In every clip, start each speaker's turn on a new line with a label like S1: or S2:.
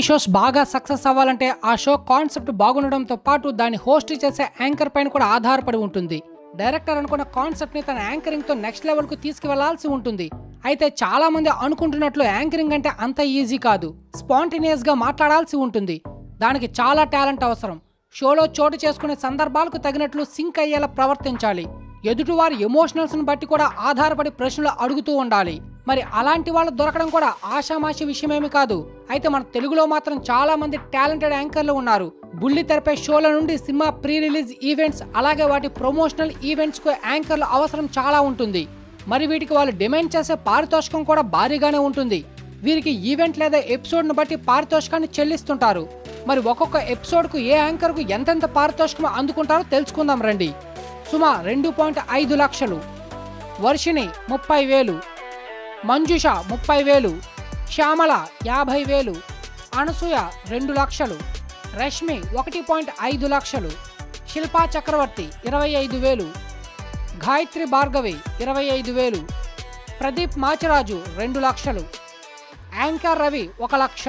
S1: shows బాగా success అవ్వాలంటే ఆ షో కాన్సెప్ట్ బాగుండడంతో పాటు దాన్ని హోస్ట్ చేసే యాంకర్ పైన కూడా ఆధారపడి ఉంటుంది డైరెక్టర్ అనుకున్న కాన్సెప్ట్ ని తన యాంకరింగ్ తో నెక్స్ట్ లెవెల్ కు తీసుకువెళ్లాల్సి ఉంటుంది అయితే చాలా మంది అనుకుంటున్నట్లు యాంకరింగ్ అంటే అంత ఈజీ కాదు స్పాంటేనియస్ గా మాట్లాడాల్సి ఉంటుంది దానికి చాలా టాలెంట్ అవసరం షోలో చోటు చేసుకునే సందర్భాలకు తగినట్లు సింక్ అయ్యేలా ప్రవర్తించాలి ఎదుటివారి ఎమోషనల్స్ ని బట్టి కూడా ఆధారపడి ప్రశ్నలు అడుగుతూ ఉండాలి మరి అలాంటి వాళ్ళు దొరకడం కూడా ఆషామాషి విషయమేమి కాదు అయితే మన తెలుగులో మాత్రం చాలా మంది టాలెంటెడ్ యాంకర్లు ఉన్నారు బుల్లి తెరపై షోల నుండి సినిమా ప్రీ రిలీజ్ ఈవెంట్స్ అలాగే వాటి ప్రమోషనల్ ఈవెంట్స్ కు యాంకర్ల అవసరం చాలా ఉంటుంది మరి వీటికి వాళ్ళు డిమాండ్ చేసే పారితోషికం కూడా భారీగానే ఉంటుంది వీరికి ఈవెంట్ లేదా ఎపిసోడ్ను బట్టి పారితోషికాన్ని చెల్లిస్తుంటారు మరి ఒక్కొక్క ఎపిసోడ్కు ఏ యాంకర్కు ఎంతెంత పారితోషికం అందుకుంటారో తెలుసుకుందాం రండి సుమా రెండు పాయింట్ ఐదు లక్షలు వర్షిణి ముప్పై వేలు మంజుష ముప్పై వేలు శ్యామల యాభై వేలు అనసూయ రెండు లక్షలు రష్మి ఒకటి పాయింట్ ఐదు లక్షలు శిల్పా చక్రవర్తి ఇరవై ఐదు వేలు గాయత్రి భార్గవి ఇరవై ఐదు వేలు ప్రదీప్ మాచరాజు రెండు లక్షలు యాంకర్ రవి ఒక లక్ష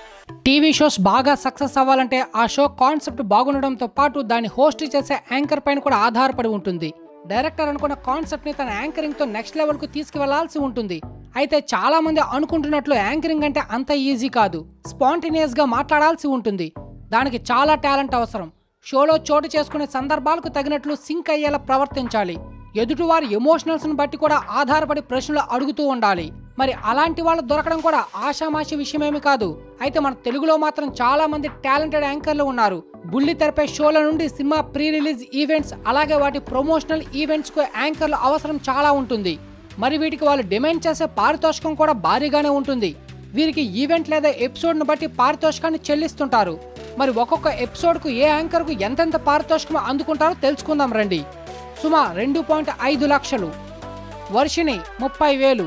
S1: టీవీ షోస్ బాగా సక్సెస్ అవ్వాలంటే ఆ షో కాన్సెప్ట్ బాగుండడంతో పాటు దాన్ని హోస్ట్ చేసే యాంకర్ పైన కూడా ఆధారపడి ఉంటుంది డైరెక్టర్ అనుకున్న కాన్సెప్ట్ ని తన యాంకరింగ్ తో నెక్స్ట్ లెవెల్ కు తీసుకువెళ్లాల్సి ఉంటుంది అయితే చాలా మంది అనుకుంటున్నట్లు యాంకరింగ్ అంటే అంత ఈజీ కాదు స్పాంటేనియస్ గా మాట్లాడాల్సి ఉంటుంది దానికి చాలా టాలెంట్ అవసరం షోలో చోటు చేసుకునే సందర్భాలకు తగినట్లు సింక్ అయ్యేలా ప్రవర్తించాలి ఎదుటివారి ఎమోషనల్స్ ని బట్టి కూడా ఆధారపడి ప్రశ్నలు అడుగుతూ ఉండాలి మరి అలాంటి వాళ్ళు దొరకడం కూడా ఆషామాషి విషయమేమి కాదు అయితే మన తెలుగులో మాత్రం చాలా మంది టాలెంటెడ్ యాంకర్లు ఉన్నారు బుల్లి తెరపై షోల నుండి సినిమా ప్రీ రిలీజ్ ఈవెంట్స్ అలాగే వాటి ప్రమోషనల్ ఈవెంట్స్ కు యాంకర్ల అవసరం చాలా ఉంటుంది మరి వీటికి వాళ్ళు డిమాండ్ చేసే పారితోషికం కూడా భారీగానే ఉంటుంది వీరికి ఈవెంట్ లేదా ఎపిసోడ్ను బట్టి పారితోషికాన్ని చెల్లిస్తుంటారు మరి ఒక్కొక్క ఎపిసోడ్కు ఏ యాంకర్కు ఎంతెంత పారితోషికం అందుకుంటారో తెలుసుకుందాం రండి సుమా రెండు పాయింట్ ఐదు లక్షలు వర్షిణి ముప్పై వేలు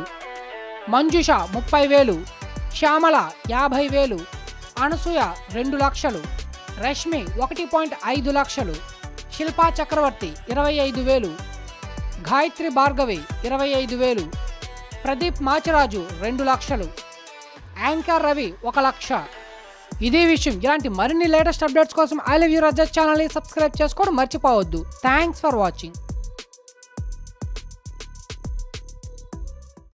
S1: మంజుష ముప్పై వేలు శ్యామల యాభై వేలు అనసూయ రెండు లక్షలు రష్మి ఒకటి పాయింట్ ఐదు లక్షలు శిల్పా చక్రవర్తి ఇరవై ఐదు వేలు గాయత్రి భార్గవి ఇరవై ఐదు వేలు ప్రదీప్ మాచరాజు రెండు లక్షలు యాంకర్ రవి ఒక లక్ష ఇదే విషయం ఇలాంటి మరిన్ని లేటెస్ట్ అప్డేట్స్ కోసం ఐ లవ్ యూ రజత్ ఛానల్ని సబ్స్క్రైబ్ చేసుకోవడం మర్చిపోవద్దు థ్యాంక్స్ ఫర్ వాచింగ్